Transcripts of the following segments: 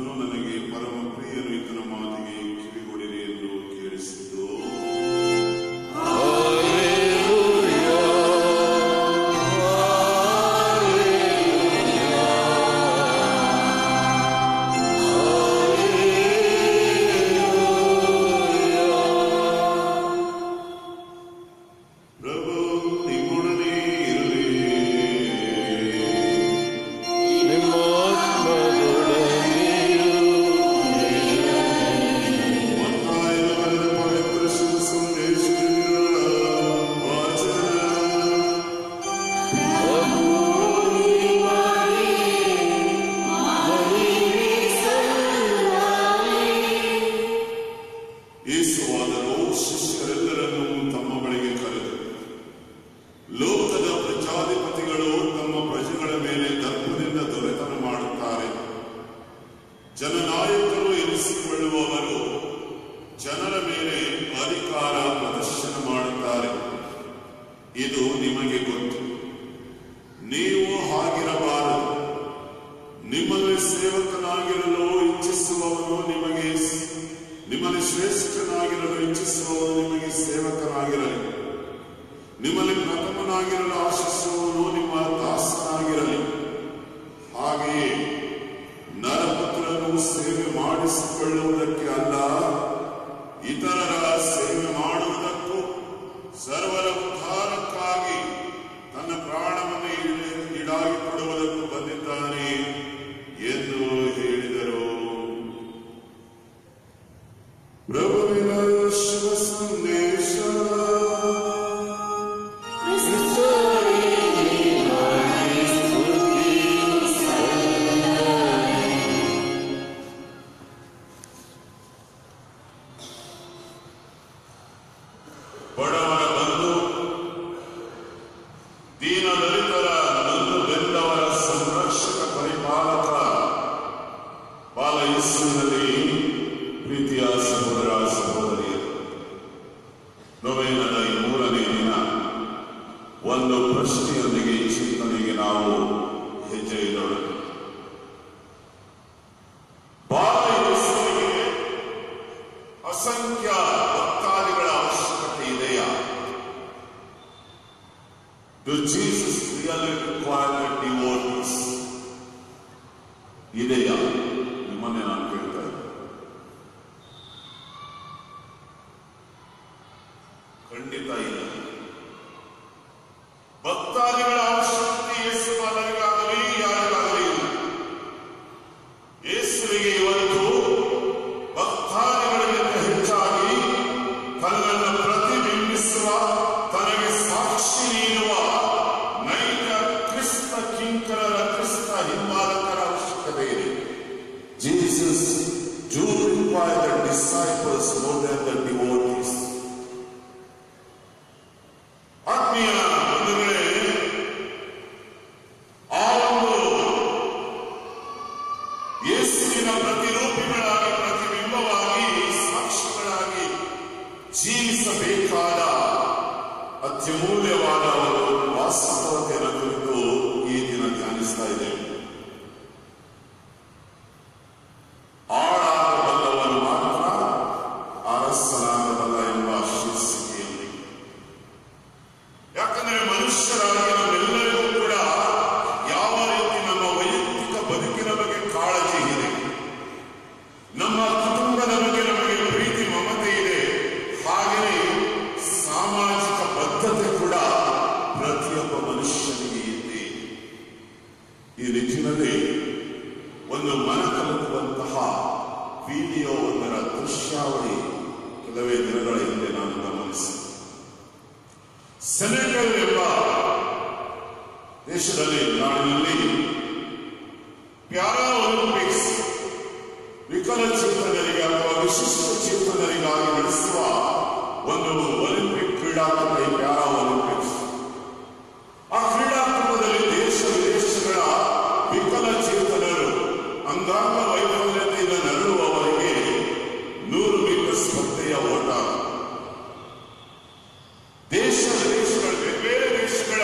ಆತನು ನನಗೆ ಪರಮ ಪ್ರಿಯನು ಈತನ ಮಾತಿಗೆ ಕಿವಿಗೊಡಿರಿ ಎಂದು ಕೇಳಿಸಿದ್ದು ಪ್ರಭು ನಿಮ್ಮೊಡನೆ ಇರಲಿ ಮತ್ತಾಯನ ಬರೆದ ಪವಿತ್ರ ಶುಭ ಸಂದೇಶಗಳ ವಾಚನ ಯೇಸುವಾದನು ಶಿಷ್ಯರೆಲ್ಲರನ್ನೂ ತಮ್ಮ ಬಳಿಗೆ ಕರೆದು ಲೋಕದ ಪ್ರಜಾಧಿಪತಿಗಳು ತಮ್ಮ ಪ್ರಜೆಗಳ ಮೇಲೆ ದರ್ಪದಿಂದ ದೊರೆತನ ಮಾಡುತ್ತಾರೆ ಜನನಾಯಕರು ಎನಿಸಿಕೊಳ್ಳುವವರು ಜನರ ಮೇಲೆ ಅಧಿಕಾರ ಪ್ರದರ್ಶನ ಮಾಡುತ್ತಾರೆ ಇದು ನಿಮಗೆ ಗೊತ್ತು ನೀವು ಹಾಗಿರಬಾರದು ನಿಮ್ಮಲ್ಲಿ ಸೇವಕನಾಗಿರಲು ಇಚ್ಛಿಸುವವನು ನಿಮಗೆ ನಿಮ್ಮಲ್ಲಿ ಶ್ರೇಷ್ಠನಾಗಿರಲು ಇಚ್ಛಿಸುವವನು ನಿಮಗೆ ಸೇವಕನಾಗಿರಲಿ ನಿಮ್ಮಲ್ಲಿ ಪ್ರಥಮನಾಗಿರಲು ಆಶಿಸುವವನು ನಿಮ್ಮ ದಾಸನಾಗಿರಲಿ ಹಾಗೆಯೇ ನರಪುತ್ರನು ಸೇವೆ ಮಾಡಿಸಿಕೊಳ್ಳುವುದಕ್ಕೆ ಅಲ್ಲ ಇತರರ ಸೇವೆ ಮಾಡುವುದಕ್ಕೂ ಸರ್ವರ ಉದ್ಧಾರಕ್ಕಾಗಿ ತನ್ನ ಪ್ರಾಣವನ್ನು ಇಡ- ಇಡಾಗಿ ಕೊಡುವುದಕ್ಕೂ ಬಂದಿದ್ದಾನೆ ಎಂದು ಹೇಳಿದರು ಪ್ರಭುವಿನ ಶುಭ ಸಂದೇಶ ಬಡವರ ಬಂಧು ದೀನ ದಲಿತರ ನೊಂದು ಬೆಂದವರ ಸಂರಕ್ಷಕ ಪರಿಪಾಲಕ ಬಾಲ ಯೇಸುವಿನಲ್ಲಿ ಪ್ರೀತಿಯ ಸಹೋದರ ಸಹೋದರಿಯರು ನೊವೇನದ ಈ ಮೂರನೇ ದಿನ ಒಂದು ಪ್ರಶ್ನೆಯೊಂದಿಗೆ ಈ ಚಿಂತನೆಗೆ ನಾವು ಹೆಜ್ಜೆ ಇಡೋಣ ಬಾಲ ಯೇಸುವಿಗೆ ಅಸಂಖ್ಯ ಭಕ್ತಾದಿಗಳ ಅವಶ್ಯಕತೆ ಇದೆಯಾ do Jesus really required devotees ಇದೆಯಾ ನಿಮ್ಮನ್ನೇ ನಾನು ಕೇಳ್ತಾ ಇದ್ದೆ ಖಂಡಿತ ಇಲ್ಲ ಭಕ್ತಾದಿಗಳ ಅವಶ್ಯಕತೆ ಯೇಸು ಬಾಲರಿಗಾಗಲಿ ಯಾರಿಗಾಗಲಿ ಇಲ್ಲ ಯೇಸುವಿಗೆ ಇವತ್ತು ಭಕ್ತಾದಿಗಳಿಗಿಂತ ಹೆಚ್ಚಾಗಿ ತನ್ನನ್ನು ಪ್ರತಿಬಿಂಬಿಸುವ ತನಗೆ ಸಾಕ್ಷಿ ನೀಡುವ ನೈಜ ಕ್ರಿಸ್ತ ಕಿಂಕರರ ಕ್ರಿಸ್ತ ಹಿಂಬಾಲಕರ ಅವಶ್ಯಕತೆ ಇದೆ Jesus do require the disciples more than the devotees. ಆತ್ಮೀಯ ಬಂಧುಗಳೇ ಆ ಒಂದು ಯೇಸುವಿನ ಪ್ರತಿರೂಪಿಗಳಾಗಿ ಪ್ರತಿಬಿಂಬವಾಗಿ ಸಾಕ್ಷಿಗಳಾಗಿ ಜೀವಿಸಬೇಕಾದ ಅತ್ಯಮೂಲ್ಯವಾದ ಒಂದು ವಾಸ್ತವತೆಯನ್ನು ಕುರಿತು ಈ ದಿನ ಧ್ಯಾನಿಸ್ತಾ ಇದ್ದೇವೆ ಆಳಾಗಬಲ್ಲವನು ಮಾತ್ರ ಅರಸನಾಗಬಲ್ಲ ಎಂಬ ಶೀರ್ಷಿಕೆಯಲ್ಲಿ ಯಾಕಂದ್ರೆ ಮನುಷ್ಯರಾಗಿ ನಮ್ಮೆಲ್ಲರಿಗೂ ಕೂಡ ಯಾವ ರೀತಿ ನಮ್ಮ ವೈಯಕ್ತಿಕ ಬದುಕಿನ ಬಗ್ಗೆ ಕಾಳಜಿ ಇದೆ ನಮ್ಮ ಕುಟುಂಬದ ಬಗ್ಗೆ ನಮಗೆ ಪ್ರೀತಿ ಮಮತೆ ಇದೆ ಹಾಗೆಯೇ ಸಾಮಾಜಿಕ ಬದ್ಧತೆ ಕೂಡ ಪ್ರತಿಯೊಬ್ಬ ಮನುಷ್ಯನಿಗೆ ಇದೆ ಈ ನಿಟ್ಟಿನಲ್ಲಿ ಒಂದು ಮನಕಲುಕುವಂತಹ ವಿಡಿಯೋ ಒಂದರ ದೃಶ್ಯಾವಳಿ ಕೆಲವೇ ದಿನಗಳ ಹಿಂದೆ ನಾನು ಗಮನಿಸಿದೆ ಸೆನೆಗಲ್ ಎಂಬ ದೇಶದಲ್ಲಿ ನಾಡಿನಲ್ಲಿ ಪ್ಯಾರಾ ಒಲಿಂಪಿಕ್ಸ್ ವಿಕಲಚೇತನರಿಗೆ ಅಥವಾ ವಿಶಿಷ್ಟ ಚೇತನರಿಗಾಗಿ ನಡೆಸುವ ಒಂದು ಒಲಿಂಪಿಕ್ ಕ್ರೀಡಾಕೂಟ ಈ ಪ್ಯಾರಾ ಒಲಿಂಪಿಕ್ಸ್ ಆ ಕ್ರೀಡಾಕೂಟದಲ್ಲಿ ದೇಶ ವಿದೇಶಗಳ ವಿಕಲಚೇತನರು ಅಂಗಾಂಗ ವೈಫಲ್ಯತೆಯಿಂದ ನರಳುವವರಿಗೆ ನೂರು ಮೀಟರ್ ಸ್ಪರ್ಧೆಯ ಓಟ ದೇಶ ವಿದೇಶಗಳ ಬೇರೆ ಬೇರೆ ದೇಶಗಳ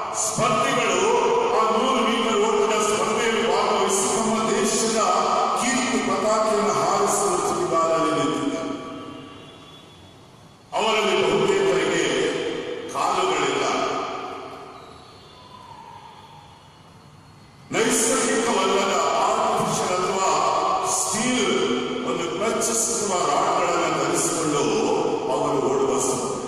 ಸ್ಪರ್ಧಿಗಳು ಆ ನೂರು ಮೀಟರ್ ಓಟದ ಸ್ಪರ್ಧೆಯಲ್ಲಿ ಭಾಗವಹಿಸಿ ನಮ್ಮ ದೇಶದ ಕಿರಿ ಪ್ರಶಸ್ತಿಸುವ ರಾಡ್ಗಳನ್ನು ಧರಿಸಿಕೊಂಡು ಅವರು ಓಡುವ ಸ್ಪರ್ಧೆ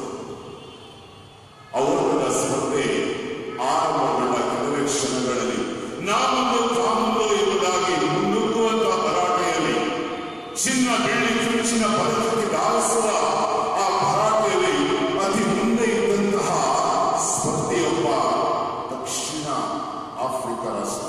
ಅವರ ಸ್ಪರ್ಧೆ ಆರಂಭಗೊಂಡ ಕೆಲವೇ ಕ್ಷಣಗಳಲ್ಲಿ ನಾಮೊಂದು ತಾಮೊಂದು ಎಂಬುದಾಗಿ ಮುನ್ನುಗ್ಗುವಂತಹ ಭರಾಟೆಯಲ್ಲಿ ಚಿನ್ನ ಬೆಳ್ಳಿ ಕುಂಚಿನ ಪದಕಕ್ಕೆ ಧಾವಿಸುವ ಆ ಭರಾಟೆಯಲ್ಲಿ ಅತಿ ಮುಂದೆ ಇದ್ದಂತಹ ಸ್ಪರ್ಧೆಯೊಬ್ಬ ದಕ್ಷಿಣ ಆಫ್ರಿಕಾ ರಾಷ್ಟ್ರ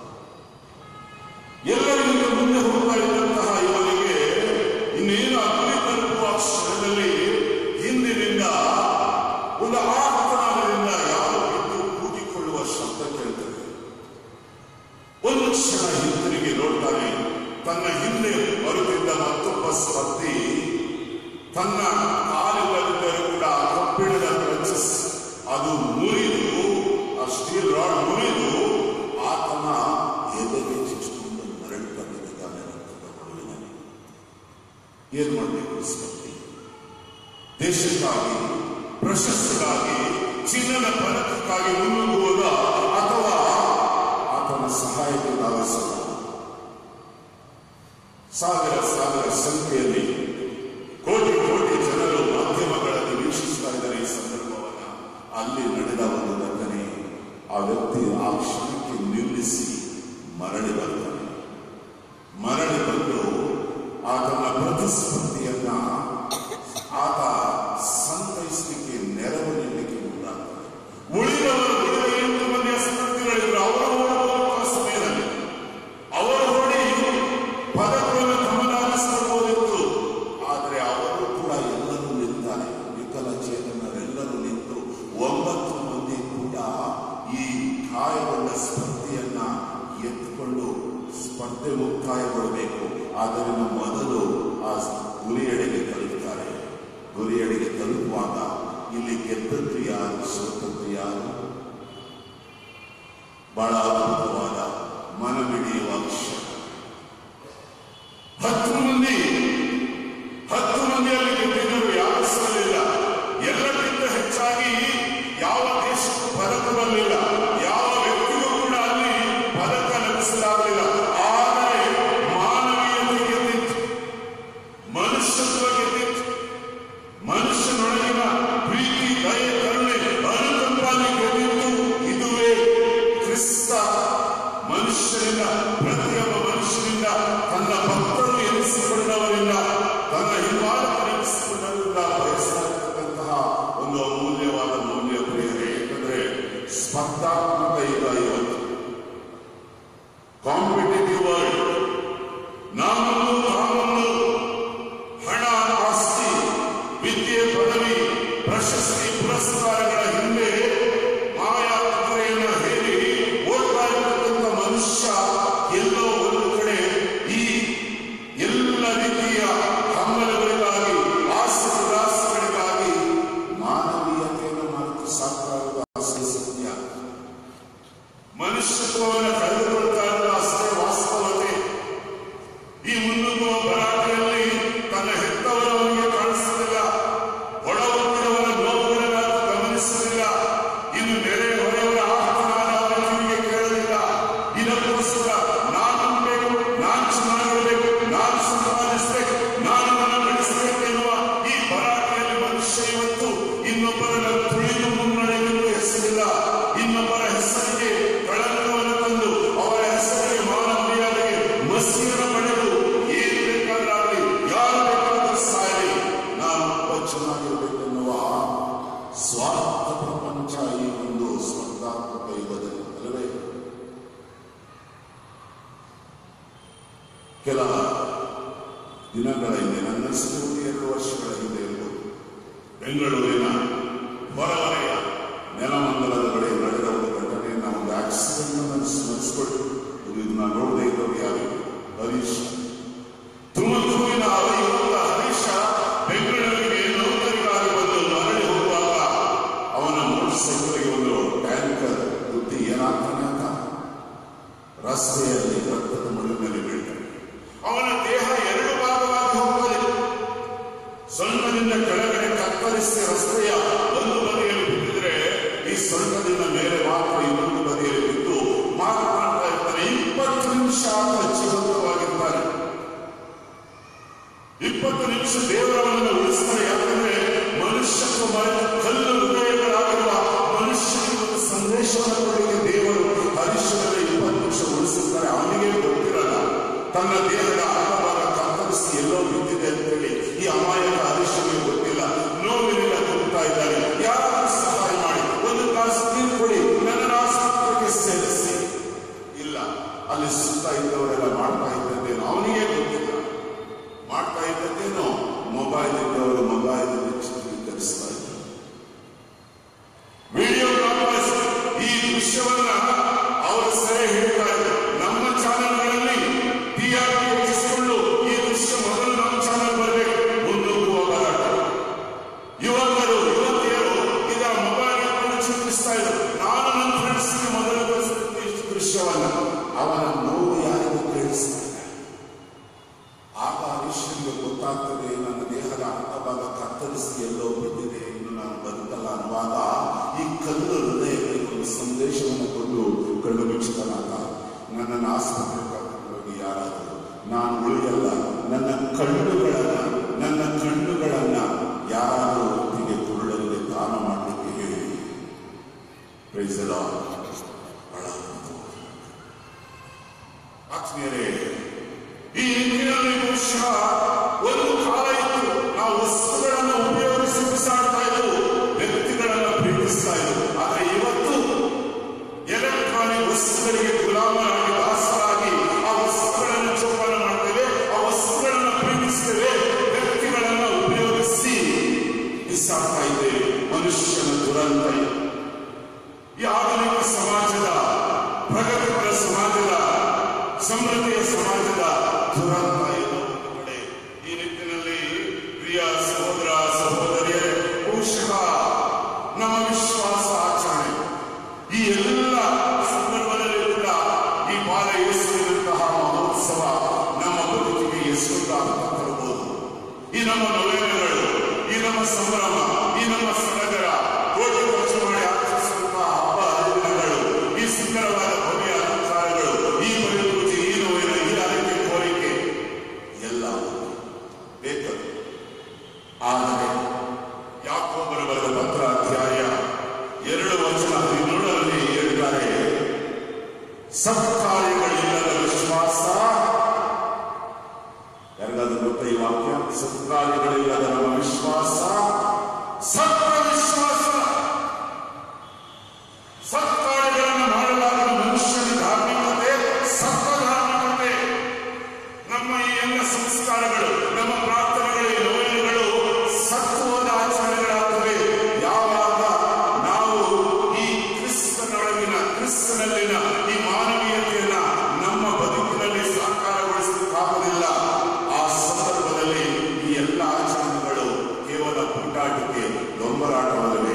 ಎಲ್ಲರಿಗಿಂತ ಮುಂದೆ ಹೋಗ್ತಾ ಇದ್ದಂತಹ ಇವನಿಗೆ ಇನ್ನೇನು ಅಗ್ನಿ ತಲುಪುವ ಕ್ಷಣದಲ್ಲಿ ಹಿಂದಿನಿಂದ ಒಂದು ಆರ್ತನಾದದಿಂದ ಯಾರು ಬಿದ್ದು ಕೂಗಿಕೊಳ್ಳುವ ಶಬ್ದ ಕೇಳ್ತದೆ ಒಂದು ಕ್ಷಣ ಹಿಂದಿರುಗಿ ನೋಡ್ತಾನೆ ತನ್ನ ಹಿಂದೆ ಬರುತ್ತಿದ್ದ ಮತ್ತೊಬ್ಬ ಸ್ಪರ್ಧಿ ತನ್ನ ಕಾಲುಗಳಿದ್ದರೂ ಕೂಡ ಆ ಕಬ್ಬಿಣದ ಕ್ರಚಸ್ ಅದು ಮುರಿದು ಆ ಸ್ಟೀಲ್ ರಾಡ್ ಮುರಿದು ಆತನ ಎದೆಗೆ ಚುಚ್ಚಿಕೊಂಡು ಮರಳುತ್ತಾ ಬಿದ್ದಿದ್ದಾನೆ ರಕ್ತದ ಕೊಡುವಿನಲ್ಲಿ ಏನ್ ಮಾಡಬೇಕು ಸ್ಪರ್ಧಿ ದೇಶಕ್ಕಾಗಿ ಪ್ರಶಸ್ತಿಗಾಗಿ ಚಿನ್ನದ ಪದಕಕ್ಕಾಗಿ ಮುನ್ನುಗ್ಗುವುದ ಅಥವಾ ಆತನ ಸಹಾಯಕ್ಕೆ ಧಾವಿಸುವ ಸಾವಿರ ಸಾವಿರ ಸಂಖ್ಯೆಯಲ್ಲಿ ಕೋಟಿ ಕೋಟಿ ಜನರು ಮಾಧ್ಯಮಗಳಲ್ಲಿ ವೀಕ್ಷಿಸ್ತಾ ಇದ್ದಾರೆ ಈ ಸಂದರ್ಭವನ್ನ ಅಲ್ಲಿ ನಡೆದ ಒಂದು ಘಟನೆ ಆ ವ್ಯಕ್ತಿ ಆ ಕ್ಷಣಕ್ಕೆ ನಿಲ್ಲಿಸಿ ಮರಳಿ ಬರ್ತಾನೆ ಮರಳಿ ಬಂದು ಆತನ ಪ್ರತಿಸ್ಪರ್ಧಿಯನ್ನ ಆತ ಸಂತೈಸಲಿಕ್ಕೆ ನೆರವು ನೀಡಲಿಕ್ಕೆ ಮುಂದಾಗ್ತಾನೆ ಉಳಿದವರು ಉಳಿದ ಎಂಟು ಮಂದಿಯ ಸ್ಪರ್ಧಿಗಳಿದ್ರು ಅವರು ಓಡುವ ಸಮಯದಲ್ಲಿ ಅವರು ಓಡಿ ಪದಕವನ್ನು ತಮ್ಮದಾಗಿಸಿಕೊಳ್ಳಬಹುದಿತ್ತು ಆದರೆ ಅವರು ಕೂಡ ಎಲ್ಲರೂ ನಿಲ್ತಾರೆ ವಿಕಲಚೇತನರೆಲ್ಲರೂ ನಿಂತು ಒಂಬತ್ತು ಮಂದಿ ಕೂಡ ಈ ಗಾಯಗೊಂಡ ಸ್ಪರ್ಧೆಯನ್ನ ಎತ್ತಿಕೊಂಡು ಸ್ಪರ್ಧೆ ಮುಕ್ತಾಯಗೊಳ್ಳಬೇಕು ಆದ್ದರಿಂದ ಮೊದಲು ಆ ಗುರಿಯಡೆಗೆ ತಲುಪುತ್ತಾರೆ ಗುರಿಯಡೆಗೆ ತಲುಪುವಾಗ ಇಲ್ಲಿ ಗೆದ್ದದ್ದು ಯಾರು ಸೋತದ್ದು ಯಾರು ಬಹಳ ಅದ್ಭುತವಾದ ಮನಮಿಡಿಯುವ ಕ್ಷಣ ಹತ್ತು ಮಂದಿ ಹತ್ತು ಮಂದಿಯಲ್ಲಿ ಗೆದ್ದಿದ್ದರು ಯಾರು ಸೋಲಿಲ್ಲ ಎಲ್ಲಕ್ಕಿಂತ ಹೆಚ್ಚಾಗಿ ಯಾವ ದೇಶಕ್ಕೂ ಪದಕ ಬರಲಿಲ್ಲ ಯಾವ ವ್ಯಕ್ತಿಗೂ ಕೂಡ ಅಲ್ಲಿ ಪದಕ ಲಭಿಸಲಾಗಲಿಲ್ಲ ಆದರೆ ಮಾನವೀಯತೆ ಗೆದ್ದಿತ್ತು ಮನುಷ್ಯತ್ವ ಗೆದ್ದಿತ್ತು ಮನುಷ್ಯನೊಳಗಿನ ಪ್ರೀತಿ ದಯೆ ಕರುಣೆ ಅನುಕಂಪಾನೆ ಗೆದ್ದಿತ್ತು ಇದುವೇ ಕ್ರಿಸ್ತ ಮನುಷ್ಯರಿಂದ ಪ್ರತಿಯೊಬ್ಬ ಮನುಷ್ಯರಿಂದ ತನ್ನ ಭಕ್ತರು ಎನಿಸಿಕೊಂಡವರಿಂದ ತನ್ನ ಹಿಂಬಾಲಕರು ಎನಿಸಿಕೊಂಡವರಿಂದ ಬಯಸಲಾಗತಕ್ಕಂತಹ ಒಂದು ಅಮೂಲ್ಯವಾದ ಮೌಲ್ಯ ಪ್ರಿಯರೇ ಯಾಕಂದ್ರೆ ಸ್ಪರ್ಧಾತ್ಮಕ ಯುಗ ಇವತ್ತು ಕಾಂಪಿಟೇಟಿವ್ ವರ್ಲ್ಡ್ ನಾಮನ್ನು ತಾಮನ್ನು ಹಣ ಆಸ್ತಿ ವಿದ್ಯೆ ಪದವಿ ಪ್ರಶಸ್ತಿ ಪುರಸ್ಕಾರಗಳ ಹಿಂದೆ ಮಾಯಾ ಕುದುರೆಯನ್ನ ಹೇರಿ ಓಡ್ತಾ ಇರತಕ್ಕಂಥ ಮನುಷ್ಯ ಎಲ್ಲೋ ಒಂದು ಕಡೆ ಈ ಎಲ್ಲ ರೀತಿಯ ಹಮ್ಮಲಗಳಿಗಾಗಿ ಆಸೆ ವಿಲಾಸಗಳಿಗಾಗಿ ಮಾನವೀಯತೆಯನ್ನು ಮರೆತು ಸಾಕಾಗುವ ಆಸೆ ಸತ್ಯ ಮನುಷ್ಯತ್ವವನ್ನು ಕಳೆದುಕೊಳ್ತಾ ಇರುವ ಅಷ್ಟೇ ವಾಸ್ತವತೆ ಈ ಮುನ್ನುಗ್ಗುವ ಭರಾಟೆಯಲ್ಲಿ ತನ್ನ ಹೆತ್ತವರವನಿಗೆ ಕಾಣಿಸಲಿಲ್ಲ ಒಳಗೊತ್ತಿರುವವರ ನೋವುಗಳನ್ನು ಆತ ಗಮನಿಸಲಿಲ್ಲ ಇನ್ನು ನೆರೆ ಹೊರೆಯವರ ಆರ್ತನಾದ ಅವರ ಕಿವಿಗೆ ಕೇಳಲಿಲ್ಲ ಇದಕ್ಕೋಸ್ಕರ ನಾನು ಬೇಕು ನಾನು ಚೆನ್ನಾಗಿರಬೇಕು ನಾನು ಸಂಪಾದಿಸಬೇಕು ನಾನು ನನ್ನ ನಡೆಸಬೇಕು ಎನ್ನುವ ಈ ಭರಾಟೆಯಲ್ಲಿ ಮನುಷ್ಯ ಇವತ್ತು ಇನ್ನೊಬ್ಬರನ್ನ ತುಳಿದು ಮುನ್ನಡೆಯಲು ಹೆಸರಿಲ್ಲ ಇನ್ನೊಬ್ಬರ ಹೆಸರಿಗೆ ಕಳಂಕವನ್ನು ತಂದು ಅವರ ಹೆಸರಿಗೆ ಮಾನವೀಯತೆಗೆ ಮಸಿಯನ್ನು ಪಡೆದು ಏನ್ ಬೇಕಾದ್ರಾಗಲಿ ಯಾರು ಬೇಕಾದ್ರೂ ಸಾಯಲಿ ನಾನು ಒಬ್ಬ ಚೆನ್ನಾಗಿರಬೇಕೆನ್ನುವ ಸ್ವಾರ್ಥ ಪ್ರಪಂಚ ಈ ಒಂದು ಸ್ಪರ್ಧಾತ್ಮಕ ಯುಗದಲ್ಲಿ ಅಲ್ಲವೇ ಕೆಲ ದಿನಗಳ ಹಿಂದೆ ನನ್ನ ಸ್ಮೃತಿ ಎರಡು ವರ್ಷಗಳ ಹಿಂದೆ ಇರ್ಬೋದು ಬೆಂಗಳೂರಿನ ಹೊರವಲಯ ನೆಲಮಂಗಲದ ಬಳಿ ನಡೆದ ಒಂದು ಘಟನೆಯನ್ನ ಒಂದು ಆಕ್ಸಿಡೆಂಟ್ ಅನ್ನು ಸ್ಮರಿಸಿಕೊಟ್ಟು ಇದನ್ನ ನೋಡದೇ ಇದ್ದವರು ಯಾರು ಹರೀಶ್ ತುಮಕೂರಿನ ಅವಧಿಯುಕ್ತ ಹರೀಶ ಬೆಂಗಳೂರಿಗೆ ನೌಕರಿಗಾಗಿ ಬಂದು ಮರಳಿ ಹೋಗುವಾಗ ಅವನ ಮೋಟರ್ ಸೈಕಲ್ಗೆ ಒಂದು ಟ್ಯಾಂಕರ್ ಬುದ್ಧಿ ಏನಾಗ್ತಾನೆ ಅಂತ ರಸ್ತೆಯಲ್ಲಿ ರಕ್ತದ ಮಡುವಿನಲ್ಲಿ ಬೀಳ್ತಾನೆ ಅವನ ದೇಹ ಎರಡು ಭಾಗವಾಗಿ ಹೋಗುತ್ತದೆ ಸೊಂಟದಿಂದ ಕೆಳಗಡೆ ಕತ್ತರಿಸಿ ರಸ್ತೆಯ ಒಂದು ಬದಿಯಲ್ಲಿ ಬಿದ್ದಿದ್ರೆ ಈ ಸೊಂಟದಿಂದ ಮೇಲೆ ಮಾತ್ರ ಇನ್ನೊಂದು ಬದಿಯಲ್ಲಿ ಬಿದ್ದು ಮಾತನಾಡ್ತಾ ಇರ್ತಾನೆ ಇಪ್ಪತ್ತು ನಿಮಿಷ ಪ್ರೀತಿಸಿ ದೇವರವರನ್ನು ಉಳಿಸ್ತಾರೆ ಯಾಕಂದ್ರೆ ಮನುಷ್ಯತ್ವ ಮರೆತು ಕಲ್ಲು ಹೃದಯಗಳಾಗಿರುವ ಮನುಷ್ಯನಿಗೆ ಒಂದು ಸಂದೇಶವನ್ನು ಕೊಡಲಿಕ್ಕೆ ದೇವರು ಹರಿಶ್ವರನ ಇಪ್ಪತ್ತು ನಿಮಿಷ ಉಳಿಸುತ್ತಾರೆ ಅವನಿಗೆ ಗೊತ್ತಿರಲ್ಲ ತನ್ನ ದೇಹದ ಅರ್ಧಭಾಗ ಕತ್ತರಿಸಿ ಎಲ್ಲೋ ಬಿದ್ದಿದೆ ಅಂತೇಳಿ ಈ ಅಮಾಯಕ ಹರಿಶ್ವರನಿಗೆ ಗೊತ್ತಿಲ್ಲ ನೋವಿನಿಂದ ಹೋಗ್ತಾ ಇದ್ದಾರೆ ಯಾರಾದ್ರೂ ಸಹಾಯ ಮಾಡಿ ಒಂದು ಕಾಸು ನೀರು ಕೊಡಿ ನನ್ನ ಆಸ್ಪತ್ರೆಗೆ ಸೇರಿಸಿ ಇಲ್ಲ ಅಲ್ಲಿ ಸುತ್ತ ಇದ್ದವರೆಲ್ಲ ಮಾಡ್ತಾ ಇದ್ದದ್ದೇನು ಅವನಿಗೆ ಗೊತ್ತಿಲ್ಲ ಮಾಡ್ತಾ ಇದ್ದದ್ದೇನು ಮೊಬೈಲ್ ಇದ್ದವರು ಮೊಬೈಲ್ ಚಿತ್ರೀಕರಿಸ್ತಾ ಇದ್ದಾರೆ ವಿಡಿಯೋ ಕಾನ್ಫರೆನ್ಸ್ ಈ ದೃಶ್ಯವನ್ನ ಅವರು ಸೆರೆ ಹಿಡಿತಾ ಇದ್ದಾರೆ ನಮ್ಮ ಚಾನೆಲ್ಗಳಲ್ಲಿ ಟಿಆರ್ಪಿ ಹೆಚ್ಚಿಸಿಕೊಂಡು ಈ ದೃಶ್ಯ ಮೊದಲು ನಮ್ಮ ಚಾನೆಲ್ ಬರಬೇಕು ಮುನ್ನುಗ್ಗುವ ಹೋರಾಟ ಯುವಕರು ಯುವತಿಯರು ಇದರ ಮೊಬೈಲ್ ಅನ್ನು ಚಿತ್ರಿಸ್ತಾ ಇದ್ದಾರೆ ನಾನು ನನ್ನ ಫ್ರೆಂಡ್ಸ್ಗೆ ಮೊದಲು ಕಳಿಸಿದ ಈ ದೃಶ್ಯವನ್ನ ಅವನ ನೋವು ಯಾರಿಗೂ ಕೇಳಿಸ್ತಾ ಇಲ್ಲ ಆಗ ಮನುಷ್ಯನಿಗೆ ಗೊತ್ತಾಗ್ತದೆ ನನ್ನ ದೇಹದ ಅರ್ಧಭಾಗ ಕತ್ತರಿಸಿ ಎಲ್ಲೋ ಬಿದ್ದಿದೆ ಇನ್ನು ನಾನು ಬದುಕಲ್ಲ ಅನ್ನುವಾಗ ಈ ಕಲ್ಲು ಹೃದಯಗಳಿಗೆ ಒಂದು ಸಂದೇಶವನ್ನು ಕೊಟ್ಟು ಕಣ್ಣು ಮುಚ್ಚಿದನಾಗ ನನ್ನನ್ನು ಆಸ್ಪತ್ರೆ ಕರ್ಕೊಂಡು ಹೋಗಿ ಯಾರಾದರೂ ನಾನು ಉಳಿಯಲ್ಲ ನನ್ನ ಕಣ್ಣುಗಳನ್ನ ನನ್ನ ಕಣ್ಣುಗಳನ್ನ ಯಾರಾದರೂ ಹೊತ್ತಿಗೆ ಕುರುಡರಿಗೆ ದಾನ ಮಾಡಲಿಕ್ಕೆ ಹೇಳಿ Praise the Lord. ಬಹಳ ಅದ್ಭುತವಾದ ಆತ್ಮೀಯರೇ ಈ ನಿಟ್ಟಿನಲ್ಲಿ ಬಹುಶಃ ಒಂದು ಕಾಲ ಇತ್ತು ನಾವು ವಸ್ತುಗಳನ್ನು ಉಪಯೋಗಿಸಿ ಬಿಸಾಡ್ತಾ ಇದ್ದವು ವ್ಯಕ್ತಿಗಳನ್ನು ಪ್ರೀತಿಸ್ತಾ ಇದ್ದವು ಆದರೆ ಇವತ್ತು ಎಲೆಕ್ಟ್ರಾನಿಕ್ ವಸ್ತುಗಳಿಗೆ ಗುಲಾಮರಾಗಿ ದಾಸರಾಗಿ ಆ ವಸ್ತುಗಳನ್ನು ಚೋಪನ ಮಾಡ್ತೇವೆ ಆ ವಸ್ತುಗಳನ್ನು ಪ್ರೀತಿಸ್ತೇವೆ ವ್ಯಕ್ತಿಗಳನ್ನು ಉಪಯೋಗಿಸಿ ಬಿಸಾಡ್ತಾ ಇದ್ದೇವೆ ಮನುಷ್ಯನ ದುರಂತ ಇದು. ಈ ಆಧುನಿಕ ಸಮಾಜದ ಪ್ರಗತಿಪರ ಸಮಾಜದ ಸಮೃದ್ಧಿಯ ಸಮಾಜದ ದುರಂತ ಇದು ಒಂದು ಕಡೆ ಈ ನಿಟ್ಟಿನಲ್ಲಿ ಪ್ರಿಯ ಸಹೋದರ ಸಹೋದರಿಯರೇ ಬಹುಶಃ ನಮ್ಮ ವಿಶ್ವಾಸ ಆಚರಣೆ ಈ ಎಲ್ಲ ಸಂದರ್ಭದಲ್ಲಿ ಕೂಡ ಈ ಬಾಲ ಯೇಸುವಿನಂತಹ ಮಹೋತ್ಸವ ನಮ್ಮ ಬದುಕಿಗೆ ಎಷ್ಟು ಅರ್ಥ ತರಬಹುದು ಈ ನಮ್ಮ ನವೇನಗಳು ಈ ನಮ್ಮ ಸಂಭ್ರಮ ಈ ನಮ್ಮ ಸಡಗರ ಕೋಟಿ ಖರ್ಚು ಮಾಡಿ ಆಚರಿಸುವಂತಹ ಹಬ್ಬ ಹರಿದಿನಗಳು ಈ ಸುಂದರವಾದ ಭವ್ಯ ಅಲಂಕಾರಗಳು ಈ ಪರಿಪೂಜೆ ಈ ನೋವಿನ ಈ ಆರೈಕೆ ಕೋರಿಕೆ ಎಲ್ಲ ಬೇಕು ಆದರೆ ಯಾಕೋಬರು ಬರೆದ ಪತ್ರ ಅಧ್ಯಾಯ ಎರಡು ವಚನ ಹದಿನೇಳರಲ್ಲಿ ಹೇಳ್ತಾರೆ ಸತ್ಕಾರ್ಯಗಳಿಲ್ಲದ ವಿಶ್ವಾಸ ಯಾರಿಗಾದ್ರೂ ಗೊತ್ತ ಈ ವಾಕ್ಯ ಸತ್ಕಾರ್ಯಗಳಿಲ್ಲದ ನಮ್ಮ ವಿಶ್ವಾಸ ಸತ್ವ ವಿಶ್ವಾಸ ಸತ್ಕಾರ್ಯಗಳನ್ನು ಮಾಡಲಾದ ಮನುಷ್ಯನ ಧಾರ್ಮಿಕತೆ ಸತ್ವ ಧಾರ್ಮಿಕತೆ ನಮ್ಮ ಈ ಎಲ್ಲ ಸಂಸ್ಕಾರಗಳು ನಮ್ಮ ಪ್ರಾರ್ಥನೆಗಳು ಈ ನವೀನಗಳು ಸತ್ವದ ಆಚರಣೆಗಳಾಗುತ್ತವೆ ಯಾವಾಗ ನಾವು ಈ ಕ್ರಿಸ್ತನೊಳಗಿನ ಕ್ರಿಸ್ತನಲ್ಲಿನ ಈ ಮಾನವೀಯತೆಯನ್ನ ನಮ್ಮ ಬದುಕಿನಲ್ಲಿ ಸಾಕಾರಗೊಳಿಸಲಿಕ್ಕಾಗುವುದಿಲ್ಲ ಆ ಸಂದರ್ಭದಲ್ಲಿ ಈ ಎಲ್ಲ ಆಚರಣೆಗಳು ಕೇವಲ ಪುಟಾಟಿಕೆ ದೊಂಬರಾಟವಲ್ಲವೇ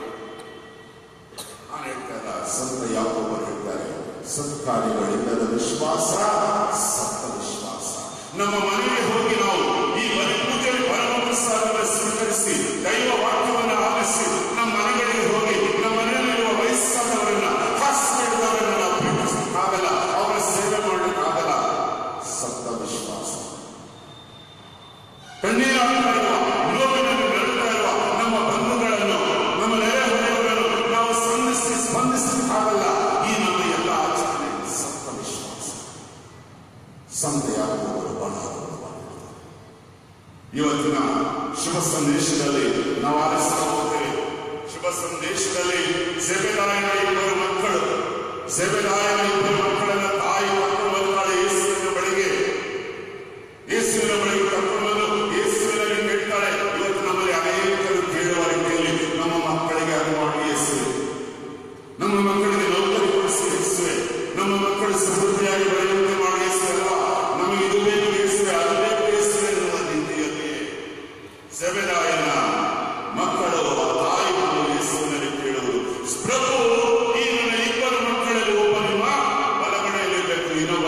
ನಾನು ಹೇಳ್ತಾ ಸಂತ ಯಾಕೊಬ್ಬರು ಹೇಳ್ತಾರೆ ಸತ್ಕಾರ್ಯಗಳಿಲ್ಲದ ವಿಶ್ವಾಸ ಸತ್ತ ವಿಶ್ವಾಸ ನಮ್ಮ ಮನೆಗೆ ಹೋಗಿ ನಾವು ಈ ಬಲಿ ಪೂಜೆಯಲ್ಲಿ ಪರಮ ಪ್ರಸಾದವನ್ನು ಸ್ವೀಕರಿಸಿ ದೈವ ವಾಕ್ಯವನ್ನು ಆಲಿಸಿ ನಮ್ಮ ಮನೆಗಳಿಗೆ ಹೋಗಿ ನಮ್ಮ ಮನೆಯಲ್ಲಿರುವ ವಯಸ್ಸಾದವರನ್ನ ಹಾಸ್ಪಿಟಲ್ವರನ್ನ ನಾವು ಪ್ರೀತಿಸಲಿಕ್ಕಾಗಲ್ಲ ಅವರ ಸೇವೆ ಮಾಡಲಿಕ್ಕಾಗಲ್ಲ ಸತ್ತ ವಿಶ್ವಾಸ ಕಣ್ಣೀರಾಗ್ತಾ ಇರುವ ನೋವಿನಲ್ಲಿ ನಡುತ್ತಾ ಇರುವ ನಮ್ಮ ಬಂಧುಗಳನ್ನು ನಮ್ಮ ನೆರೆಹೊರೆಯವರನ್ನು ನಾವು ಸ್ಪಂದಿಸಿ ಸ್ಪಂದಿಸಲಿಕ್ಕಾಗಲ್ಲ ಈ ನಮ್ಮ ಎಲ್ಲ ಆಚರಣೆ ಸತ್ತ ವಿಶ್ವಾಸ ಸಂತೆಯಾಗುವವರು ಬಹಳ ಅದ್ಭುತವಾಗಿರುತ್ತದೆ. ಇವತ್ತಿನ ಶುಭ ಸಂದೇಶದಲ್ಲಿ ನಾವು ಆಲಿಸ್ತಾ ಹೋಗ್ತೇವೆ ಶುಭ ಸಂದೇಶದಲ್ಲಿ ಸೇವೆದಾಯನ ಇಬ್ಬರು ಮಕ್ಕಳು ಸೇವೆದಾಯನ ಇಬ್ಬರು ಮಕ್ಕಳನ್ನ ತಾಯಿ ಕರ್ಕೊಂಡು ಬರ್ತಾಳೆ ಯೇಸುವಿನ ಬಳಿಗೆ ಯೇಸುವಿನ ಬಳಿಗೆ ಕರ್ಕೊಂಡು ಬಂದು ಯೇಸುವಿನಲ್ಲಿ ಕೇಳ್ತಾಳೆ ಇವತ್ತು ನಮ್ಮಲ್ಲಿ ಅನೇಕರು ಕೇಳುವ ರೀತಿಯಲ್ಲಿ ನಮ್ಮ ಮಕ್ಕಳಿಗೆ ಅದು ಮಾಡಿ ಯೇಸುವೆ ನಮ್ಮ ಮಕ್ಕಳಿಗೆ ನೌಕರಿ ಕೊಡಿಸಿ ಯೇಸುವೆ ನಮ್ಮ ಮಕ್ಕಳು ಸಮೃದ್ಧಿಯಾಗಿ ಬೆಳೆಯುವಂತೆ ಮಾಡಿ ಯೇಸುವೆ ಅಲ್ವಾ ನಮಗೆ ಇದು ಬೇಕು ಯೇಸುವೆ ಅದು ಬೇಕು ಯೇಸುವೆ ಎನ್ನುವ ರೀತಿಯಲ್ಲಿ ಸೆಬೆದಾಯನ ಮಕ್ಕಳು ಆ ತಾಯಿ ಬಂದು ಯೇಸುವಿನಲ್ಲಿ ಕೇಳುವುದು ಪ್ರಭು ಈ ನನ್ನ ಇಬ್ಬರು ಮಕ್ಕಳಲ್ಲಿ ಒಬ್ಬ ನಿಮ್ಮ ಬಲಗಡೆಯಲ್ಲಿರಬೇಕು ಇನ್ನೊಬ್ಬ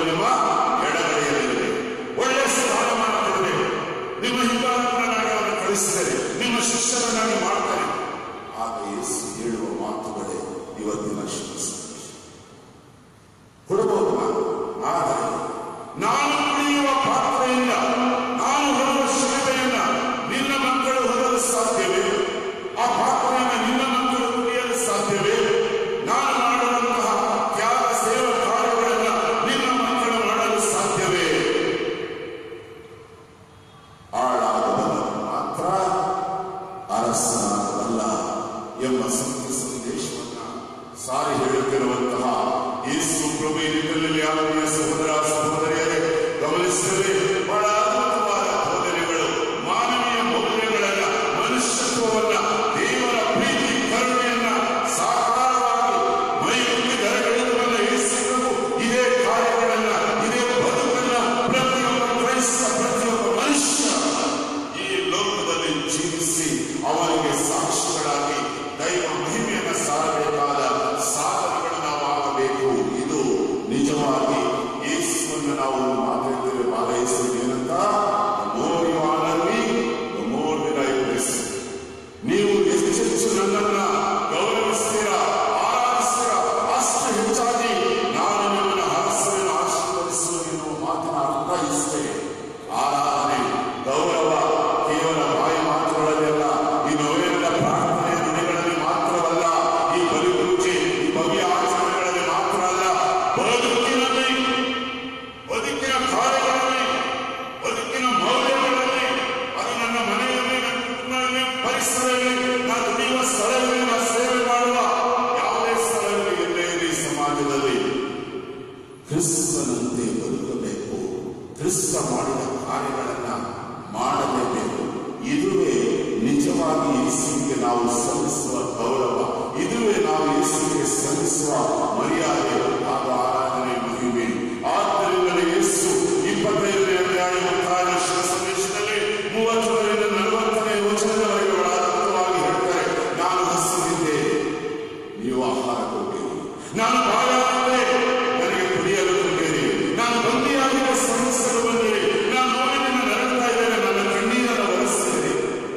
ಕ್ರಿಸ್ತ ಮಾಡಿದ ಕಾರ್ಯಗಳನ್ನ ಮಾಡಲೇಬೇಕು ಇದುವೇ ನಿಜವಾಗಿ ಯೇಸುವಿಗೆ ನಾವು ಸಲ್ಲಿಸುವ ಗೌರವ ಇದುವೇ ನಾವು ಯೇಸುವಿಗೆ ಸಲ್ಲಿಸುವ ಮರ್ಯಾದೆ ಹಾಗೂ ಆರಾಧನೆ ಮಹಿಮೆ ಆದ್ದರಿಂದಲೇ ಯೇಸು ಇಪ್ಪತ್ತೈದನೇ ಅಧ್ಯಾಯ ಮತ್ತಾಯನ ಶಿವ ಸಂದೇಶದಲ್ಲಿ ಮೂವತ್ತರಿಂದ ನಲವತ್ತನೇ ವಚನದವರೆಗೆ ಒಳಾರ್ಥವಾಗಿ ಹೇಳ್ತಾರೆ ನಾನು ಹಸಿದಿದ್ದೆ ನೀವು ಆಹಾರ ಕೊಟ್ಟಿರಿ ನಾನು ಬಾಯಾಗಿದೆ ನನಗೆ ಕುಡಿಯಲು ಕೊಟ್ಟಿರಿ ನಾನು ಬಂದಿಯಾಗಿದ್ದ ಸಮಸ್ಯೆಗಳು ಬಂದಿರಿ ನಾನು ನೋವಿನಿಂದ ನರಳ್ತಾ ಇದ್ದೇನೆ ನನ್ನ ಕಣ್ಣೀರನ್ನು ಒರೆಸಿದಿರಿ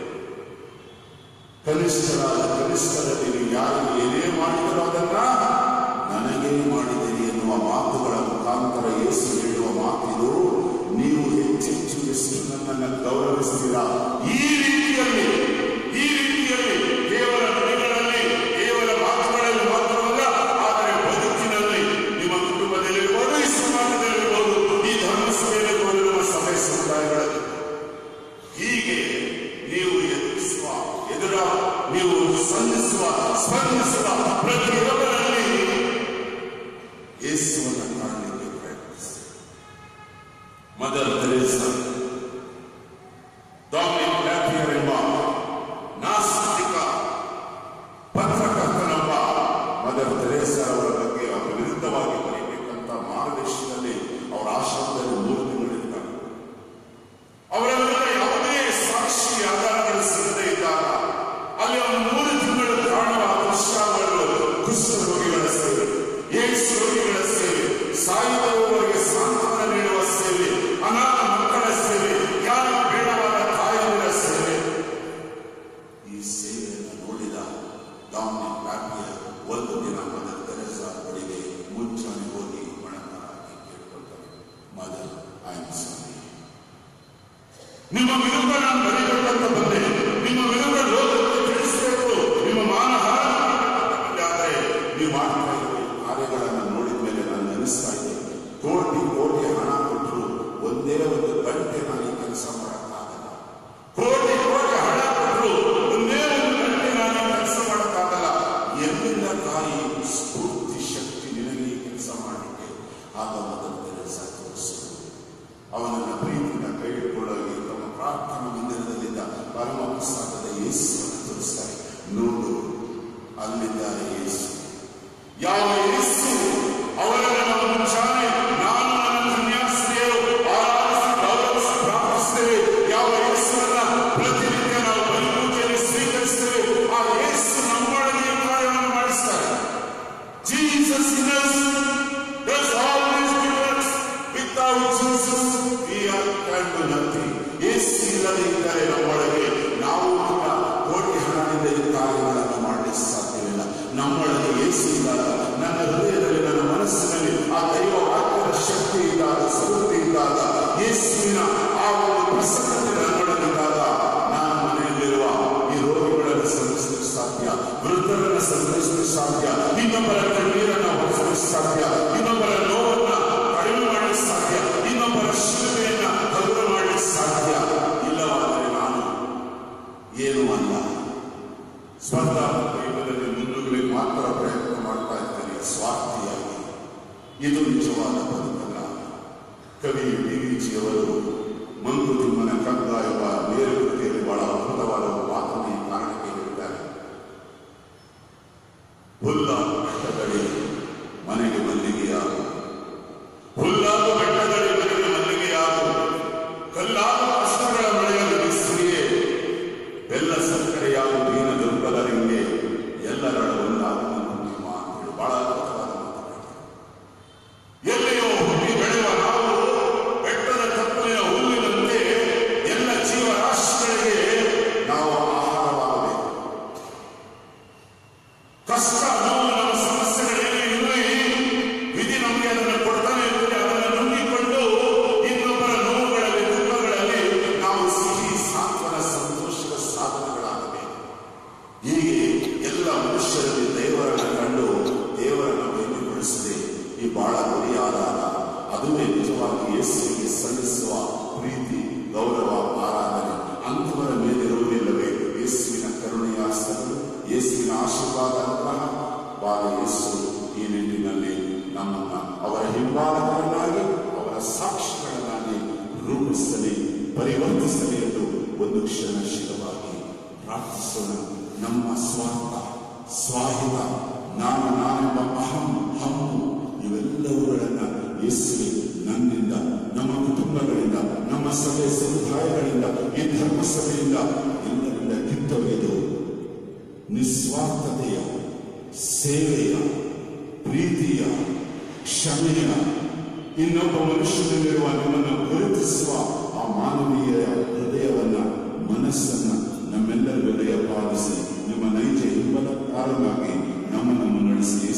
ಕನಿಷ್ಠರಾದ ಕನಿಷ್ಠರಲ್ಲಿ ನೀವು ಯಾರಿಗೆ ಏನೇ ಮಾಡಿದರೂ ಅದನ್ನ ನನಗೇ ಮಾಡಿದಿರಿ ಎನ್ನುವ ಮಾತುಗಳ ಮುಖಾಂತರ ಯೇಸು ಹೇಳುವ ಮಾತಿದು ನೀವು ಹೆಚ್ಚೆಚ್ಚು ಎಷ್ಟು ನನ್ನನ್ನು ಗೌರವಿಸ್ತೀರಾ ಈ ರೀತಿಯಲ್ಲಿ ಈ ರೀತಿಯಲ್ಲಿ ಕೇವಲ ನುಡಿಗಳಲ್ಲಿ ಕೇವಲ ಮಾತುಗಳಲ್ಲಿ ಮಾತ್ರವಲ್ಲ ಆದರೆ ಬದುಕಿನಲ್ಲಿ ನಿಮ್ಮ ಕುಟುಂಬದಲ್ಲಿರ್ಬೋದು ಈ ಸಮಾಜದಲ್ಲಿರ್ಬೋದು ಈ ಧರ್ಮಸಭೆಯಲ್ಲಿ ಹೋಗಿರುವ ಸಭೆ ಸಮುದಾಯಗಳಲ್ಲಿ ಹೀಗೆ ನೀವು ಎದುರಿಸುವ ಎದುರ ನೀವು ಸಂಧಿಸುವ ಸ್ಪಂದಿಸುವ ಪ್ರತಿಯೊಬ್ಬರಲ್ಲಿ ಯೇಸುವನ್ನು ಕಾಣಲಿಕ್ಕೆ ಪ್ರಯತ್ನಿಸಿ ಮದರ್ ತೆರೇಸಾ ಡಾಮಿನಿಕ್ ಲ್ಯಾಪಿಯರ್ ಎಂಬ ನಾಸ್ತಿಕ ಪತ್ರಕರ್ತನೊಬ್ಬ ಮದರ್ ತೆರೇಸಾ ಅವರ ಬಗ್ಗೆ ಅವರ ವಿರುದ್ಧವಾಗಿ ಬರೀಬೇಕಂತ ಮಾರ್ಗದರ್ಶನದಲ್ಲಿ ಅವರ ಆಶ್ರಮದಲ್ಲಿ ಮೂರು ತಿಂಗಳಿರ್ತಾರೆ ಅವರ ವಿರುದ್ಧ ಯಾವುದೇ ಸಾಕ್ಷಿ ಆಧಾರಗಳು ಸಿಗದೇ ಇದ್ದಾಗ ಅಲ್ಲಿ ಅವನು ಮೂರು ತಿಂಗಳು ಕಾಣುವ ದುಷ್ಟಾಗಳು ಕುಷ್ಠ ರೋಗಿಗಳ ಸೇವೆ ಏಡ್ಸ್ ರೋಗಿಗಳ ಸೇವೆ ಸಾಯುವವರಿಗೆ ಸಾಂತ್ವನ ನೀಡುವ ಸೇವೆ ಅನಾಥ ಮಕ್ಕಳ ಸೇವೆ ಯಾರು ಬೇಡವಾದ ತಾಯಿಯರ ಸೇವೆ ಈ ಸೇವೆಯನ್ನು ನೋಡಿದ ಡಾಮಿನಿಕ್ ಪ್ಯಾಪಿಯ ಒಂದು ದಿನ ಮದರ್ ತೆರೆಸಾ ಬಳಿಗೆ ಮುಂಚಾನೆ ಹೋಗಿ ಮಣಕರಾಗಿ ಕೇಳ್ಕೊಳ್ತಾರೆ ಮದರ್ ಐ ಆಮ್ ಸಾರಿ ನಿಮ್ಮ ವಿರುದ್ಧ ನಾನು ಬರೀಬೇಕಂತ ಬಂದೆ ನಿಮ್ಮ ವಿರುದ್ಧ ಲೋಕಕ್ಕೆ ತಿಳಿಸಬೇಕು ನಿಮ್ಮ ಮಾನಹಾರ ಆದರೆ ನೀವು ಮಾಡ್ತಾ ಇರುವ ಕಾರ್ಯಗಳನ್ನು ನೋಡಿದ ಮೇಲೆ ನಾನು ಅನಿಸ್ತಾ ಇದೆ ಕೋಟಿ ಕೋಟಿ ಹಣ ಕೊಟ್ಟರು ಒಂದೇ ಒಂದು ಗಂಟೆ ನಾನು ಈ ಕೆಲಸ ಮಾಡೋಕ್ಕಾಗಲ್ಲ ಕೋಟಿ ಕೋಟಿ ಹಣ ಕೊಟ್ಟರು ಒಂದೇ ಒಂದು ಗಂಟೆ ನಾನು ಈ ಕೆಲಸ ಮಾಡೋಕ್ಕಾಗಲ್ಲ ಎಲ್ಲಿಂದ ತಾಯಿ ಸ್ಫೂರ್ತಿ ಶಕ್ತಿ ನಿನಗೆ ಈ ಕೆಲಸ ಮಾಡಲಿಕ್ಕೆ ಆಗ ಮೊದಲು ಕೆಲಸ ತೋರಿಸಿದ್ರು ಅವನನ್ನ ಪ್ರೀತಿಯಿಂದ ಕೈ ಹಿಡ್ಕೊಳ್ಳೋಗಿ ತಮ್ಮ ಪ್ರಾರ್ಥನಾ ಮಂದಿರದಲ್ಲಿದ್ದ ಪರಮ ಪ್ರಸಾದದ ಯೇಸುವನ್ನು ತೋರಿಸ್ತಾರೆ ನೋಡು ಅಲ್ಲಿದ್ದಾರೆ ಯೇಸು ಯಾವ ಯೇಸು ಅವರನ್ನು ನಾವು ಮುಂಚಾನೆ ನಾನು ನನ್ನ ಕನ್ಯಾಸ್ತ್ರೀಯರು ಆರಾಧಿಸಿ ಗೌರವಿಸಿ ಪ್ರಾರ್ಥಿಸ್ತೇವೆ ಯಾವ ಯೇಸುವನ್ನ ಪ್ರತಿನಿತ್ಯ ನಾವು ಬಲಿಪೂಜೆಯಲ್ಲಿ ಸ್ವೀಕರಿಸ್ತೇವೆ ಆ ಯೇಸು ನಮ್ಮೊಳಗೆ ಈ ಕಾರ್ಯವನ್ನು ಮಾಡಿಸ್ತಾರೆ Jesus in us does all these good works. Without Jesus, we are can do nothing. ಯೇಸು ಇಲ್ಲದೆ ಇದ್ದರೆ ನಮ್ಮೊಳಗೆ ನಾವು ಕೂಡ ಕೋಟಿ ಹಣದಿಂದ ಈ ಕಾರ್ಯಗಳನ್ನು ಮಾಡಲಿಕ್ಕೆ ಸಾಧ್ಯವಿಲ್ಲ ನಮ್ಮೊಳಗೆ ಯೇಸು ಇದ್ದಾಗ ನನ್ನ ಹೃದಯದಲ್ಲಿ ನನ್ನ ಮನಸ್ಸಿನಲ್ಲಿ ಆ ದೈವ ವಾಕ್ಯದ ಶಕ್ತಿ ಇದ್ದಾಗ ಸ್ಫೂರ್ತಿ ಇದ್ದಾಗ ಯೇಸುವಿನ ಆ ಒಂದು ಪ್ರಸನ್ನತೆ ನನ್ನೊಳಗಿದ್ದಾಗ ನಾನು ಮನೆಯಲ್ಲಿರುವ ಈ ರೋಗಿಗಳನ್ನು ಸಂರಕ್ಷಿಸಲು ಸಾಧ್ಯ ವೃದ್ಧರನ್ನು ಸಂರಕ್ಷಿಸಲು ಸಾಧ್ಯ ಇನ್ನೊಬ್ಬರ ಕಣ್ಣೀರನ್ನು ಹೊರಸಲು ಸಾಧ್ಯ ಇನ್ನೊಬ್ಬರ ನೋವನ್ನ ಕಡಿಮೆ ಮಾಡಲು ಸಾಧ್ಯ ಇನ್ನೊಬ್ಬರ ಶಿಲುಬೆಯನ್ನ ಹಗುರ ಮಾಡಲು ಸಾಧ್ಯ ಇಲ್ಲವಾದರೆ ನಾನು ಏನು ಅಲ್ಲ ಸ್ಪರ್ಧಾತ್ಮಕ ಯುಗದಲ್ಲಿ ಮುನ್ನುಗ್ಗಲಿಕ್ಕೆ ಮಾತ್ರ ಪ್ರಯತ್ನ ಮಾಡ್ತಾ ಇದ್ದೇನೆ ಸ್ವಾರ್ಥಿಯಾಗಿ ಇದು ನಿಜವಾದ ಬದುಕಲ್ಲ ಕವಿ ಡಿವಿಜಿಯವರು ಮಂಕುತಿಮ್ಮನ ಕಗ್ಗ ಎಂಬ ನೇರ ಕೃತಿಯಲ್ಲಿ ಬಹಳ ಅದ್ಭುತವಾದ ಒಂದು ಮಾತನ್ನು ಈ ಕಾರಣಕ್ಕೆ ಹೇಳಿದ್ದಾರೆ ಹುಲ್ಲಾದ ಬೆಟ್ಟದಲ್ಲಿ ಮನೆಗೆ ಮಲ್ಲಿಗೆಯಾಗು ಹುಲ್ಲಾದ ಬೆಟ್ಟದಲ್ಲಿ ಮನೆಗೆ ಮಲ್ಲಿಗೆಯಾಗು ಕಲ್ಲಾದ ಕಷ್ಟಗಳ ಮಳೆಯಲ್ಲಿ ಬಿಸಿಲಿಗೆ ಬೆಲ್ಲ ಸಕ್ಕರೆಯಾಗು ದೀನ ದುರ್ಬಲರಿಗೆ ಎಲ್ಲರ ಒಂದಾಗು ನಿಮ್ಮ ಅಂತೇಳಿ ಬಹಳ ಅದ್ಭುತವಾದ ಮಾತುಗಳು ಎಲ್ಲಿಯೋ ಹುಟ್ಟಿ ಬೆಳೆಯುವ ನಾವು ಬೆಟ್ಟದ ತಪ್ಪಲಿನ ಹುಲ್ಲಿನಂತೆ ಎಲ್ಲ ಜೀವರಾಶಿಗಳಿಗೆ ನಾವು ಆಹಾರವಾಗಬೇಕು ಕಷ್ಟ ನೋವು ನಮ್ಮ ಸಮಸ್ಯೆಗಳೇನೇ ಇರಲಿ ವಿಧಿ ನಮಗೆ ಅದನ್ನು ಕೊಡ್ತಾನೆ ಇರ್ತದೆ ಅದನ್ನು ನುಂಗಿಕೊಂಡು ಇನ್ನೊಬ್ಬರ ನೋವುಗಳಲ್ಲಿ ದುಃಖಗಳಲ್ಲಿ ನಾವು ಸಿಹಿ ಸಾಂತ್ವನ ಸಂತೋಷದ ಸಾಧನಗಳಾಗಬೇಕು ಹೀಗೆ ಎಲ್ಲ ಮನುಷ್ಯರಲ್ಲಿ ದೇವರನ್ನು ಕಂಡು ದೇವರನ್ನು ಮಹಿಮೆಗೊಳಿಸದೆ ಈ ಬಹಳ ಗುರಿಯಾದಾಗ ಅದುವೇ ನಿಜವಾಗಿ ಯೇಸುವಿಗೆ ಸಲ್ಲಿಸುವ ಪ್ರೀತಿ ಗೌರವ ಆರಾಧನೆ ಅಂಥವರ ಮೇಲಿರುವುದಿಲ್ಲವೇ ಯೇಸುವಿನ ಕರುಣೆಯ ಹಸ್ತಗಳು ಯೇಸುವಿನ ಆಶೀರ್ವಾದ ಅನುಗ್ರಹ ಬಾಲ ಯೇಸು ಈ ನಿಟ್ಟಿನಲ್ಲಿ ನಮ್ಮನ್ನ ಅವರ ಹಿಂಬಾಲಕರನ್ನಾಗಿ ಅವರ ಸಾಕ್ಷಿಗಳನ್ನಾಗಿ ರೂಪಿಸಲಿ ಪರಿವರ್ತಿಸಲಿ ಎಂದು ಒಂದು ಕ್ಷಣಶೀಲವಾಗಿ ಪ್ರಾರ್ಥಿಸೋಣ ನಮ್ಮ ಸ್ವಾರ್ಥ ಸ್ವಾಹಿತ ನಾನು ನಾನೆಂಬ ಅಹಂ ಹಮ್ಮು ಇವೆಲ್ಲವುಗಳನ್ನ ಯೇಸುವೆ ನನ್ನಿಂದ ನಮ್ಮ ಕುಟುಂಬಗಳಿಂದ ನಮ್ಮ ಸಭೆ ಸಮುದಾಯಗಳಿಂದ ಈ ಧರ್ಮ ಸಭೆಯಿಂದ ಎಲ್ಲರಿಂದ ಕಿತ್ತೊಗೆದು ನಿಸ್ವಾರ್ಥತೆಯ ಸೇವೆಯ ಪ್ರೀತಿಯ ಕ್ಷಮೆಯ ಇನ್ನೊಬ್ಬ ಮನುಷ್ಯನಲ್ಲಿರುವ ನಿಮ್ಮನ್ನು ಗುರುತಿಸುವ ಆ ಮಾನವೀಯ ಹೃದಯವನ್ನ ಮನಸ್ಸನ್ನ ನಮ್ಮೆಲ್ಲರಿಗೂ ದಯಪಾಲಿಸಿ ನಿಮ್ಮ ನೈಜ ಹಿಂಬಲಕಾರನಾಗಿ ನಮ್ಮನ್ನು ಮುನ್ನಡೆಸಿ